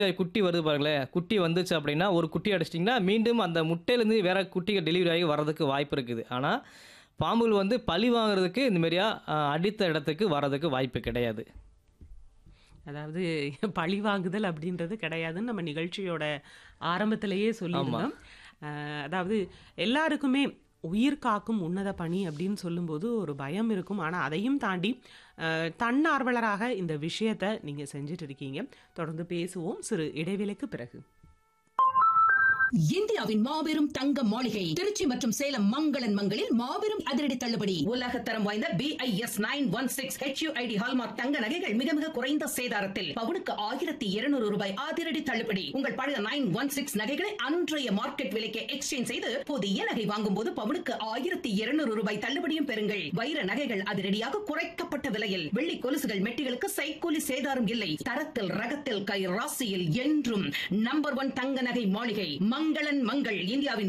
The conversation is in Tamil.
குட்டி வருது பாருங்களேன் குட்டி வந்துச்சு அப்படின்னா ஒரு குட்டி அடிச்சிட்டிங்கன்னா மீண்டும் அந்த முட்டையிலேருந்து வேற குட்டிகள் டெலிவரி ஆகி வர்றதுக்கு வாய்ப்பு இருக்குது ஆனால் பாம்புகள் வந்து பழி வாங்குறதுக்கு இந்த மாதிரியா அஹ், அடித்த இடத்துக்கு வர்றதுக்கு வாய்ப்பு கிடையாது அதாவது பழி வாங்குதல் அப்படின்றது கிடையாதுன்னு நம்ம நிகழ்ச்சியோட ஆரம்பத்திலேயே சொல்லியிருந்தோம் அஹ், அதாவது எல்லாருக்குமே உயிர் காக்கும் உன்னத பணி அப்படின்னு சொல்லும்போது ஒரு பயம் இருக்கும் ஆனால் அதையும் தாண்டி அஹ், தன்னார்வலராக இந்த விஷயத்தை நீங்கள் செஞ்சுட்டு இருக்கீங்க தொடர்ந்து பேசுவோம் சிறு இடைவேளைக்கு பிறகு இந்தியாவின் மாபெரும் தங்க மாளிகை திருச்சி மற்றும் சேலம் மங்களன் மங்களில் மாபெரும் அதிரடி தள்ளுபடி உலக தரம் வாய்ந்த BIS nine one six HUID hallmark தங்க நகைகள் மிக மிக குறைந்த சேதாரத்தில் பவுனுக்கு ஆயிரத்தி இருநூறு ரூபாய் அதிரடி தள்ளுபடி உங்கள் பழைய நைன் ஒன் சிக்ஸ் நகைகளை அன்றைய மார்க்கெட் விலைக்கு எக்ஸ்சேஞ்ச் செய்து புதிய நகை வாங்கும் போது பவுனுக்கு ஆயிரத்தி இருநூறு ரூபாய் தள்ளுபடியும் பெறுங்கள் வைர நகைகள் அதிரடியாக குறைக்கப்பட்ட விலையில் வெள்ளி கொலுசுகள் மெட்டிகளுக்கு சைக்கூலி சேதாரம் இல்லை தரத்தில் ரகத்தில் கை ராசியில் என்றும் நம்பர் ஒன் தங்க நகை மாளிகை மங்களன் மங்கள் இந்தியாவின்